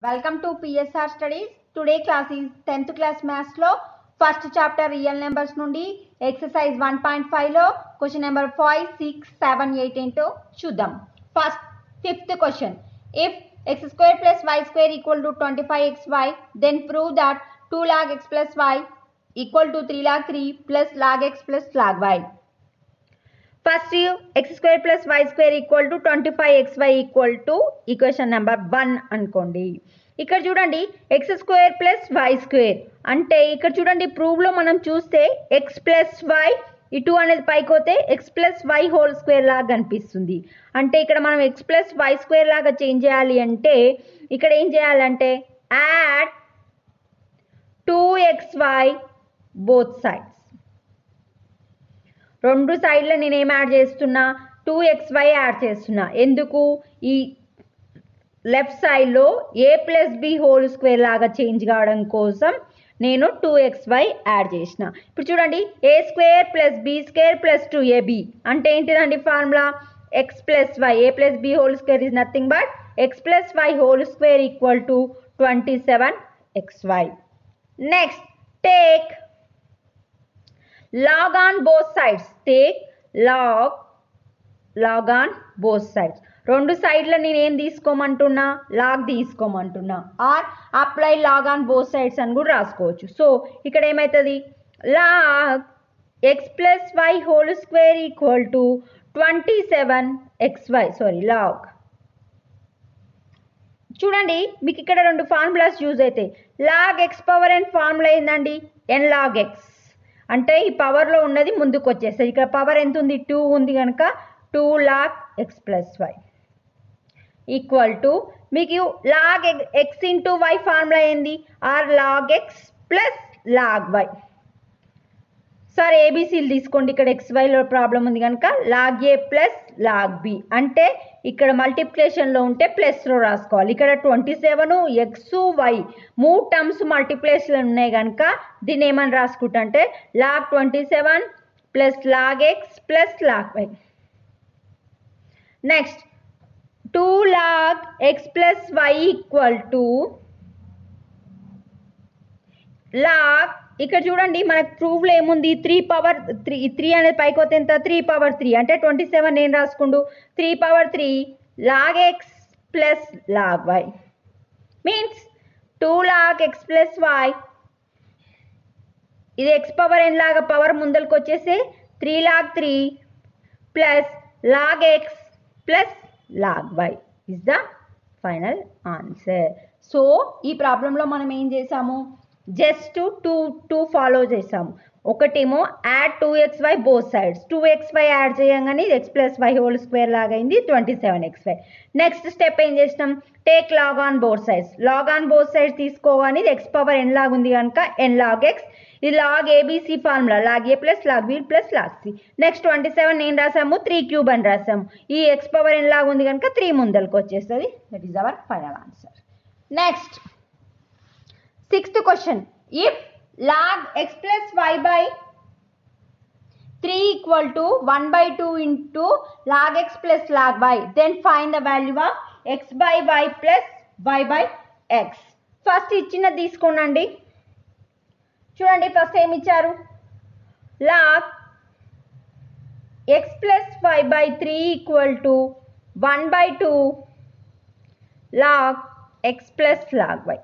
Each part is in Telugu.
welcome to PSR studies today class is tenth class మ్యాథ్స్లో ఫస్ట్ చాప్టర్ రియల్ నెంబర్స్ నుండి ఎక్సర్సైజ్ వన్ పాయింట్ ఫైవ్లో question number five six seven eight ఏంటో చూద్దాం first fifth question if x square plus y square equal to twenty five x y then prove that two log x plus y equal to three log three plus log x plus log y first x square plus y square equal to twenty five x y equal to equation number one అనుకోండి ఇక్కడ చూడండి x square plus y square అంటే ఇక్కడ చూడండి ప్రూవ్లో మనం చూస్తే ఎక్స్ ప్లస్ వై ఈ టూ అనేది పైకి పోతే x plus y whole square లాగా కనిపిస్తుంది అంటే ఇక్కడ మనం ఎక్స్ ప్లస్ వై స్క్వేర్ లాగా చేంజ్ చేయాలి అంటే ఇక్కడ ఏం చేయాలంటే add two x y both sides రెండు సైడ్లో నేను ఏం యాడ్ చేస్తున్నా టూ ఎక్స్ వై యాడ్ చేస్తున్నా ఎందుకు ఈ లెఫ్ట్ సైడ్లో a plus b whole square లాగా చేంజ్ కావడం కోసం నేను టూ ఎక్స్ వై యాడ్ చేసిన ఇప్పుడు చూడండి a square plus b square plus two AB అంటే ఏంటిదండి formula x plus y a plus b whole square is nothing but x plus y whole square equal to twenty seven x y next take log on both sides take log log on both sides రెండు సైడ్ల నేను ఏం తీసుకోమంటున్నా లాగ్ తీసుకోమంటున్నా or apply log on both sides అని కూడా రాసుకోవచ్చు సో ఇక్కడ ఏమవుతుంది log x plus y whole square equal to twenty seven x y sorry log చూడండి మీకు ఇక్కడ రెండు ఫార్ములాస్ యూజ్ అవుతాయి log x power and formula ఏందండి ఎన్ లాగ్ ఎక్స్ అంటే ఈ పవర్లో ఉన్నది ముందుకు వచ్చేస్తుంది ఇక్కడ పవర్ ఎంత ఉంది టూ ఉంది కనుక two log x plus y equal to మీకు log x into y formula ఏంది or log x plus log y sir ఏబీసీలు తీసుకోండి ఇక్కడ ఎక్స్ వైలో ప్రాబ్లం ఉంది కనుక log a plus log b అంటే ఇక్కడ మల్టిప్లికేషన్లో ఉంటే ప్లస్లో రాసుకోవాలి ఇక్కడ ట్వంటీ సెవెన్ ఎక్స్ వై మూడు టర్మ్స్ మల్టిప్లేస్లో ఉన్నాయి కనుక దీన్ని ఏమని రాసుకుంటా అంటే log twenty seven plus log x plus log y next two log x plus y equal to log ఇక్కడ చూడండి మనకు ప్రూఫ్లో ఏముంది త్రీ పవర్ త్రీ త్రీ అనేది పైకి వస్తే ఎంత త్రీ పవర్ త్రీ అంటే ట్వంటీ సెవెన్ నేను రాసుకుండు three power three log x plus log y means two log x plus y ఇది ఎక్స్ పవర్ ఎన్ లాగా పవర్ ముందరికి వచ్చేసి three log three plus log x plus log y is the final answer so ఈ ప్రాబ్లంలో మనం ఏం చేసాము జస్ట్ టూ టూ ఫాలో చేసాము ఒకటేమో add two x y both sides two x y add చేయగానే ఇది x plus y whole square లాగా అయింది twenty seven x y next step ఏం చేసినాం take log on both sides log on both sides తీసుకోగానే ఇది ఎక్స్ పవర్ ఎన్ లాగ్ ఉంది కనుక ఎన్ లాగ్ ఎక్స్ ఇది log ABC formula log a plus log b plus log c next twenty seven ఏం రాసాము త్రీ క్యూబ్ అని రాసాము ఈ ఎక్స్ పవర్ ఎన్ లాగ్ ఉంది కనుక త్రీ ముందరికి వచ్చేస్తుంది that is our final answer next sixth question if log x plus y by three equal to one by two into log x plus log y then find the value of x by y plus y by x first ఇచ్చినది తీసుకోండి చూడండి ఫస్ట్ ఏమి ఇచ్చారు log x plus y by three equal to one by two log x plus log y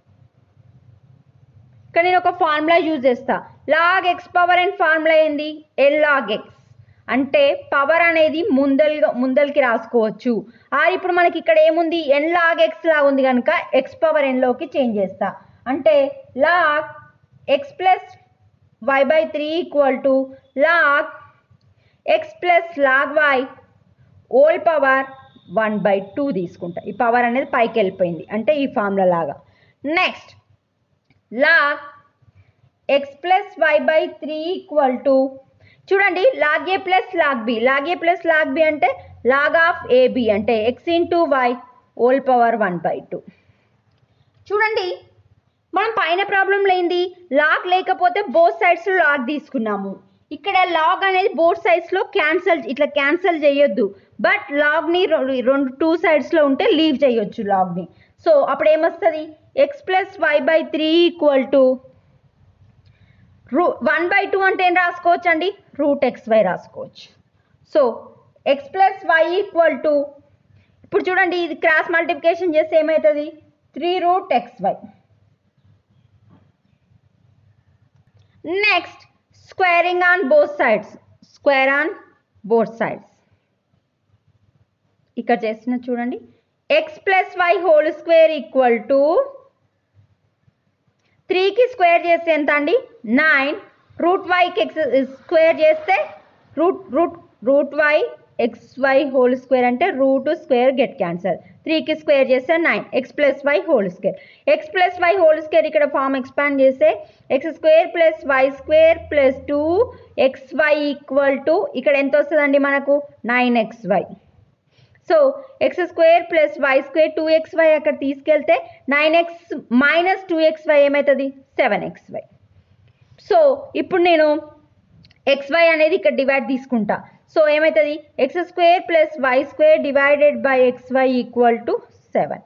ఇక్కడ నేను ఒక ఫార్ములా యూజ్ చేస్తా log x power and formula ఏంది ఎల్ లాగ్ ఎక్స్ అంటే పవర్ అనేది ముందల్గా ముందల్కి రాసుకోవచ్చు ఆ ఇప్పుడు మనకి ఇక్కడ ఏముంది ఎన్ లాగ్ ఎక్స్ లాగా ఉంది కనుక ఎక్స్ పవర్ ఎన్లోకి చేంజ్ చేస్తా అంటే log x plus y by three equal to log x plus log y whole power one by two తీసుకుంటా ఈ పవర్ అనేది పైకి వెళ్ళిపోయింది అంటే ఈ ఫార్ములా లాగా next log x plus y by three equal to చూడండి log a plus log b log a plus log b అంటే లాగ్ ఆఫ్ ఏబి అంటే x into y whole power one by two చూడండి మనం పైన ప్రాబ్లంలో ఏంది లాగ్ లేకపోతే బోత్ సైడ్స్లో లాగ్ తీసుకున్నాము ఇక్కడ లాగ్ అనేది బోత్ సైడ్స్లో క్యాన్సల్ ఇట్లా క్యాన్సల్ చేయొద్దు బట్ లాగ్ని రెండు టూ సైడ్స్లో ఉంటే లీవ్ చేయొచ్చు లాగ్ని సో అప్పుడు ఏమొస్తుంది x plus y by three equal to root one by two అంటే ఏం రాసుకోవచ్చు అండి రూట్ ఎక్స్ వై రాసుకోవచ్చు so x plus y equal to ఇప్పుడు చూడండి ఇది క్రాస్ మల్టిప్లికేషన్ చేస్తే ఏమవుతుంది three root x y next squaring on both sides square on both sides ఇక్కడ చేసిన చూడండి x plus y whole square equal to త్రీకి స్క్వేర్ చేస్తే ఎంత అండి నైన్ రూట్ వైకి ఎక్స్ స్క్వేర్ చేస్తే route root root y x y whole square అంటే రూట్ స్క్వేర్ గెట్ క్యాన్సల్ త్రీకి స్క్వేర్ చేస్తే nine x plus y whole square x plus y whole square ఇక్కడ ఫామ్ ఎక్స్పాండ్ చేస్తే x square plus y square plus two x y equal to ఇక్కడ ఎంత వస్తుందండి మనకు nine x y so x square plus y square two x y అక్కడ తీసుకెళ్తే nine x minus two x y ఏమవుతుంది సెవెన్ ఎక్స్ వై సో ఇప్పుడు నేను ఎక్స్ వై అనేది ఇక్కడ డివైడ్ తీసుకుంటా సో ఏమవుతుంది x square plus y square divided by x y equal to seven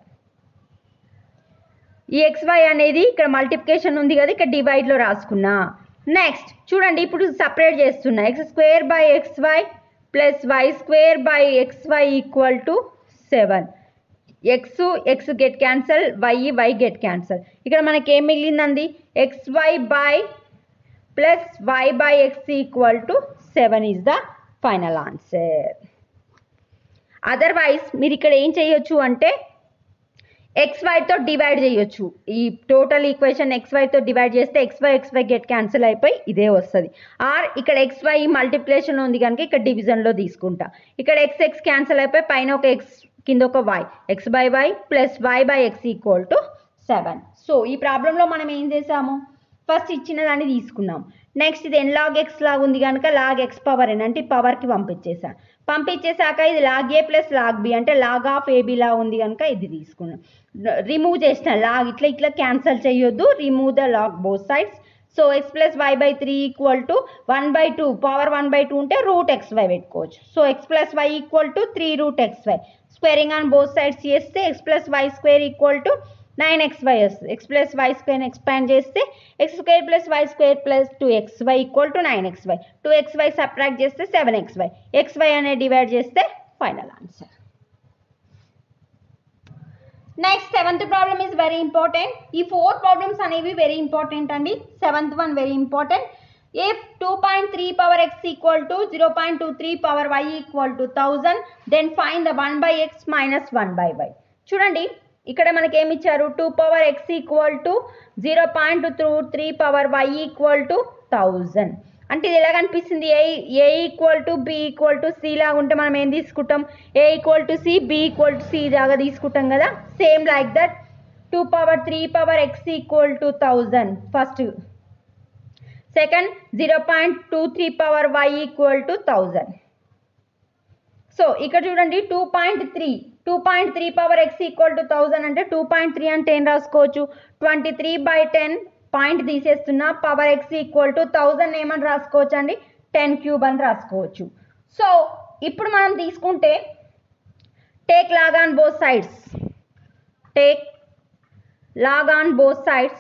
ఈ ఎక్స్ వై అనేది ఇక్కడ మల్టిప్లికేషన్ ఉంది కదా ఇక్కడ డివైడ్లో రాసుకున్నా నెక్స్ట్ చూడండి ఇప్పుడు సపరేట్ చేస్తున్నా x square by x y plus y square by x y equal to seven x x get cancel y y get cancel ఇక్కడ మనకి ఏం మిగిలిందండి x y by plus y by x equal to seven is the final answer otherwise మీరు ఇక్కడ ఏం చేయొచ్చు అంటే ఎక్స్ వైతో డివైడ్ చేయొచ్చు ఈ టోటల్ ఈక్వేషన్ ఎక్స్ వైతో డివైడ్ చేస్తే x y x y get cancel అయిపోయి ఇదే వస్తుంది ఆర్ ఇక్కడ ఎక్స్ వై మల్టిప్లికేషన్ ఉంది కనుక ఇక్కడ డివిజన్లో తీసుకుంటా ఇక్కడ ఎక్స్ ఎక్స్ క్యాన్సిల్ అయిపోయి పైన ఒక ఎక్స్ కింద ఒక y x by y plus y by x equal to seven so ఈ ప్రాబ్లంలో మనం ఏం చేసాము ఫస్ట్ ఇచ్చిన దాన్ని తీసుకున్నాం నెక్స్ట్ ఇది ఎన్ లాగ్ ఎక్స్ లాగా ఉంది కనుక లాగ్ ఎక్స్ పవర్ ఎన్ అంటే పవర్కి పంపించేసా పంపించేశాక ఇది log a plus log b అంటే లాగ్ ఆఫ్ ఏబి లా ఉంది కనుక ఇది తీసుకున్నాం రిమూవ్ చేసిన లాగ్ ఇట్లా ఇట్లా క్యాన్సల్ చేయొద్దు remove the log both sides so x plus y by three equal to one by two power one by two ఉంటే రూట్ ఎక్స్ వై పెట్టుకోవచ్చు so x plus y equal to three root x y squaring on both sides చేస్తే x plus y square equal to nine x y వస్తుంది x plus y square expand చేస్తే x square plus y square plus two x y equal to nine x y two x y subtract చేస్తే seven x y x y అనేది డివైడ్ చేస్తే final answer next seventh problem is very important ఈ ఫోర్ ప్రాబ్లమ్స్ అనేవి వెరీ ఇంపార్టెంట్ అండి seventh one very important if 2.3 power x equal to 0.23 power y equal to 1000 then find the 1 by x minus 1 by y చూడండి ఇక్కడ మనకి ఏమి ఇచ్చారు two power x equal to zero point two three power y equal to thousand అంటే ఇది ఎలా కనిపిస్తుంది a a equal to b equal to c లాగా ఉంటే మనం ఏం తీసుకుంటాం a equal to c b equal to c లాగా తీసుకుంటాం కదా same like that two power three power x equal to thousand first second zero point two three power y equal to thousand so ఇక్కడ చూడండి two point three two point three power x equal to thousand అంటే టూ పాయింట్ త్రీ అంటే ఏం రాసుకోవచ్చు twenty three by ten point తీసేస్తున్నా power x equal to thousand ఏమని రాసుకోవచ్చు అండి టెన్ క్యూబ్ అని రాసుకోవచ్చు సో ఇప్పుడు మనం తీసుకుంటే take log on both sides take log on both sides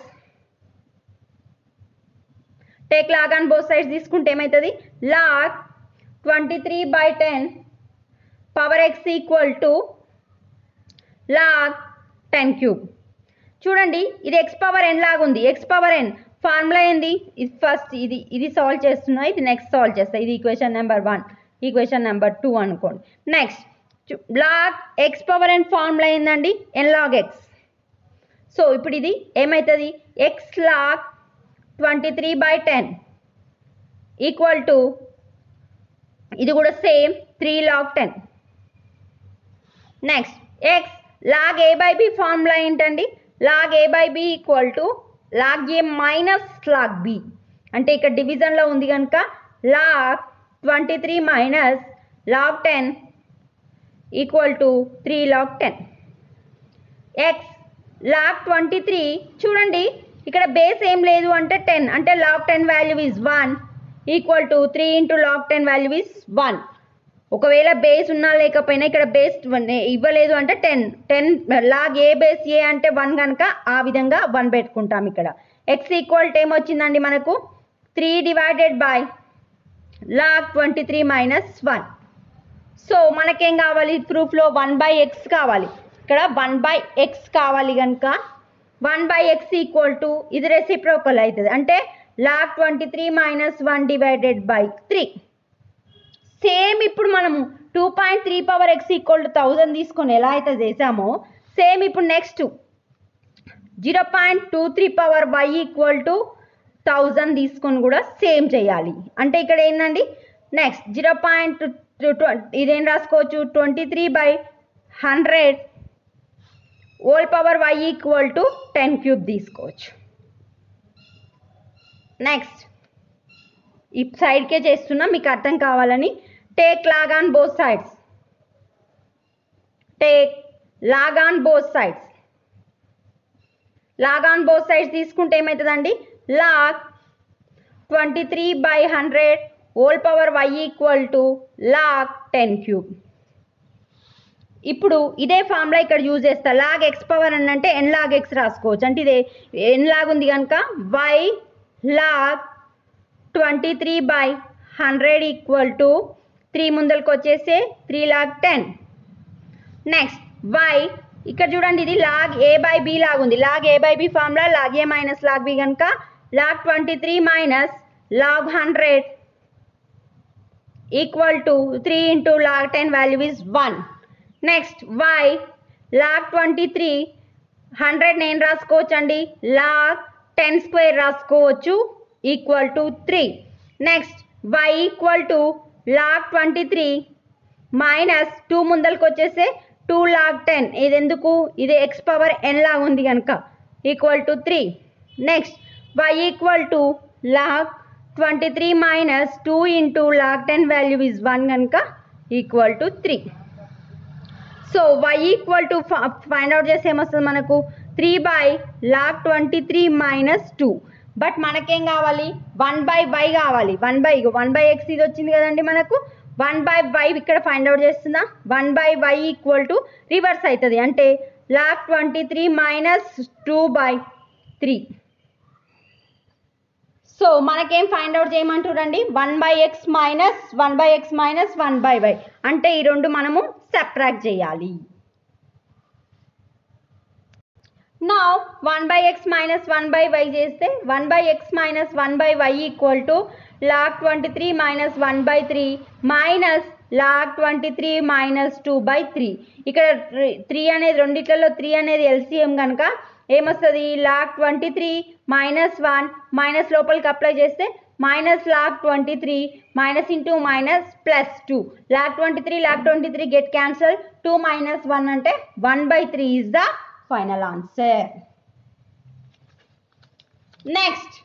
take log on both sides తీసుకుంటే ఏమవుతుంది log twenty three by ten power x equal to log ten cube చూడండి ఇది ఎక్స్ పవర్ ఎన్ లాగా ఉంది ఎక్స్ పవర్ ఎన్ ఫార్ములా ఏంది ఇది ఫస్ట్ ఇది ఇది సాల్వ్ చేస్తున్నా ఇది నెక్స్ట్ సాల్వ్ చేస్తా ఇది equation number one equation number two అనుకోండి next log x power n formula ఏందండి ఎన్ లాగ్ ఎక్స్ సో ఇప్పుడు ఇది ఏమవుతుంది x log twenty three by ten equal to ఇది కూడా same three log ten next x log a by b formula ఏంటండి log a by b equal to log a minus log b అంటే ఇక్కడ డివిజన్లో ఉంది కనుక log twenty three minus log ten equal to three log ten x log twenty three చూడండి ఇక్కడ బేస్ ఏం లేదు అంటే టెన్ అంటే log ten value is one equal to three into log ten value is one ఒకవేళ బేస్ ఉన్నా లేకపోయినా ఇక్కడ బేస్ ఇవ్వలేదు అంటే ten ten log a base a అంటే వన్ కనుక ఆ విధంగా వన్ పెట్టుకుంటాం ఇక్కడ ఎక్స్ ఈక్వల్ టు ఏమొచ్చిందండి మనకు three divided by log twenty three minus one so మనకేం కావాలి ప్రూఫ్లో వన్ బై ఎక్స్ కావాలి ఇక్కడ వన్ బై ఎక్స్ కావాలి కనుక one by x equal to ఇది రెసిప్రోకల్ అవుతుంది అంటే log twenty three minus one divided by three same ఇప్పుడు మనము two point three power x equal to thousand తీసుకొని ఎలా అయితే చేసామో సేమ్ ఇప్పుడు next zero point two three power y equal to thousand తీసుకొని కూడా సేమ్ చేయాలి అంటే ఇక్కడ ఏంటండి నెక్స్ట్ జీరో పాయింట్ ఇదేం రాసుకోవచ్చు twenty three by hundred whole power y equal to ten cube తీసుకోవచ్చు నెక్స్ట్ ఈ సైడ్కే చేస్తున్నా మీకు అర్థం కావాలని take log on both sides take log on both sides log on both sides తీసుకుంటే ఏమవుతుందండి log twenty three by hundred whole power y equal to log ten cube ఇప్పుడు ఇదే ఫార్ములా ఇక్కడ యూజ్ చేస్తా లాగ్ ఎక్స్ పవర్ అని అంటే ఎన్ లాగ్ ఎక్స్ రాసుకోవచ్చు అంటే ఇదే ఎన్ లాగ్ ఉంది కనుక y log twenty three by hundred equal to three ముందరికి వచ్చేసి three log ten next y ఇక్కడ చూడండి ఇది log a by b log ఉంది log a by b formula log a minus log b కనుక log twenty three minus log hundred equal to three into log ten value is one next y log twenty three hundred నేను రాసుకోవచ్చు అండి లాగ్ టెన్ స్క్వేర్ రాసుకోవచ్చు equal to three next y equal to log twenty three minus two ముందరికి వచ్చేస్తే టూ లాగ్ టెన్ ఇది ఎందుకు ఇది ఎక్స్ పవర్ ఎన్ లాగ్ ఉంది కనుక equal to three next y equal to log twenty three minus two into log ten value is one కనుక equal to three so y equal to find out చేస్తే ఏమొస్తుంది మనకు three by log twenty three minus two but మనకేం కావాలి వన్ బై వై కావాలి one by one by x ఇది వచ్చింది కదండి మనకు వన్ బై వై ఇక్కడ ఫైండ్ అవుట్ చేస్తుందా one by y equal to reverse అవుతుంది అంటే log twenty three minus two by three so మనకేం ఫైండ్ అవుట్ చేయమంటారండి one by x minus one by x minus one by y అంటే ఈ రెండు మనము సబ్ట్రాక్ట్ చేయాలి నా one by x minus one by y చేస్తే one by x minus one by y equal to log twenty three minus one by three minus log twenty three minus two by three ఇక్కడ త్రీ అనేది రెండిట్లలో త్రీ అనేది ఎల్సిఎం కనుక ఏమొస్తుంది log twenty three minus one minus లోపలికి అప్లై చేస్తే minus log twenty three minus into minus plus two log twenty three log twenty three get cancel two minus one అంటే one by three is the final answer next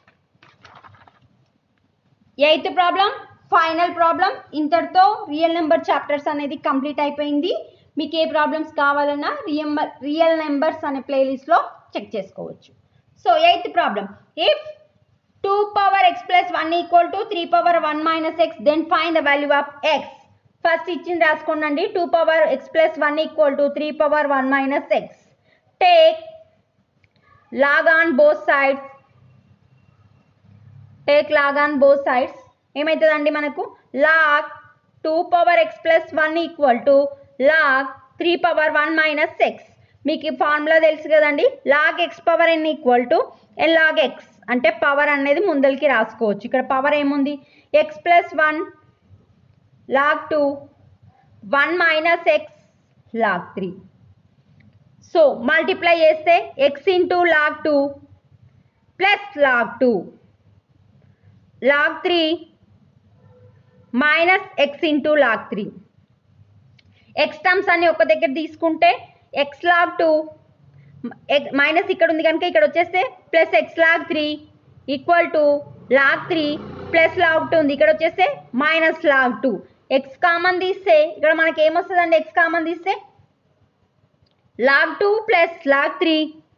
eighth problem final problem ఇంతటితో రియల్ నెంబర్ చాప్టర్స్ అనేది కంప్లీట్ అయిపోయింది మీకు ఏ ప్రాబ్లమ్స్ కావాలన్నా రియల్ రియల్ నెంబర్స్ అనే ప్లేలిస్ట్లో చెక్ చేసుకోవచ్చు so eighth problem if two power x plus one equal to three power one minus x then find the value of x first ఇచ్చింది రాసుకోండి two power x plus one equal to three power one minus x take log on both sides take log on both sides ఏమవుతుందండి మనకు log two power x plus one equal to log three power one minus x మీకు ఈ ఫార్ములా తెలుసు కదండి log x power n equal to n log x అంటే పవర్ అనేది ముందరికి రాసుకోవచ్చు ఇక్కడ పవర్ ఏముంది x plus one log two one minus x log three so multiply చేస్తే x into log two plus log two log three minus x into log three x terms అన్ని ఒక దగ్గర తీసుకుంటే ఎక్స్ లాగ్ టూ మైనస్ ఇక్కడ ఉంది కనుక ఇక్కడ వచ్చేస్తే plus x log three equal to log three plus log two ఉంది ఇక్కడ వచ్చేస్తే minus log two x common తీస్తే ఇక్కడ మనకి ఏమొస్తుందండి ఎక్స్ కామన్ తీస్తే log two plus log three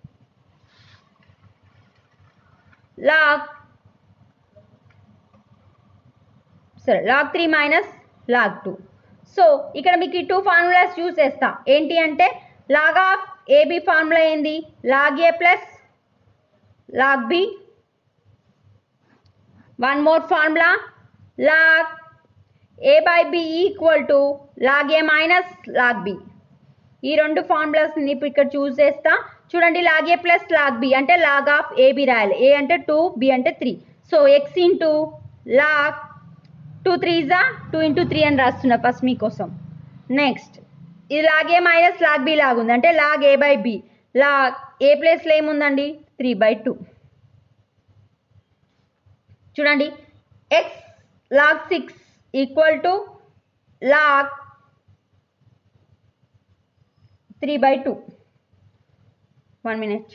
log సరే log three minus log two so ఇక్కడ మీకు ఈ టూ ఫార్ములాస్ యూస్ చేస్తా ఏంటి అంటే లాగ్ ఆఫ్ ఏబి ఫార్ములా ఏంది log a plus log b one more formula log a by b equal to log a minus log b ఈ రెండు ఫార్ములాస్ని ఇప్పుడు ఇక్కడ చూస్ చేస్తా చూడండి log a plus log b అంటే లాగ్ ఆఫ్ ఏబి రాయాలి ఏ అంటే టూ బి అంటే three so x into log two three జా టూ ఇంటూ త్రీ అని రాస్తున్నా ఫస్ట్ మీకోసం నెక్స్ట్ ఇది log a minus log b log ఉంది అంటే log a by b log a ప్లేస్లో ఏముందండి త్రీ బై టూ చూడండి x log six equal to log three by two one minute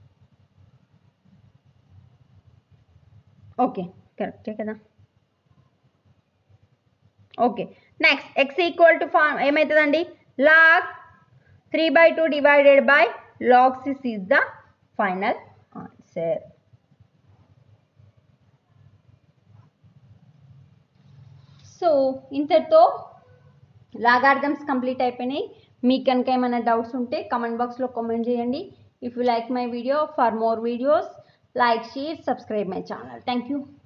okay కరెక్టే కదా okay next x equal to form ఏమవుతుందండి log three by two divided by log six is the final answer so ఇంతటితో లాగార్థమ్స్ కంప్లీట్ అయిపోయినాయి మీకు కనుక ఏమైనా డౌట్స్ ఉంటే కమెంట్ బాక్స్లో కామెంట్ చేయండి if you like my video for more videos like share subscribe my channel thank you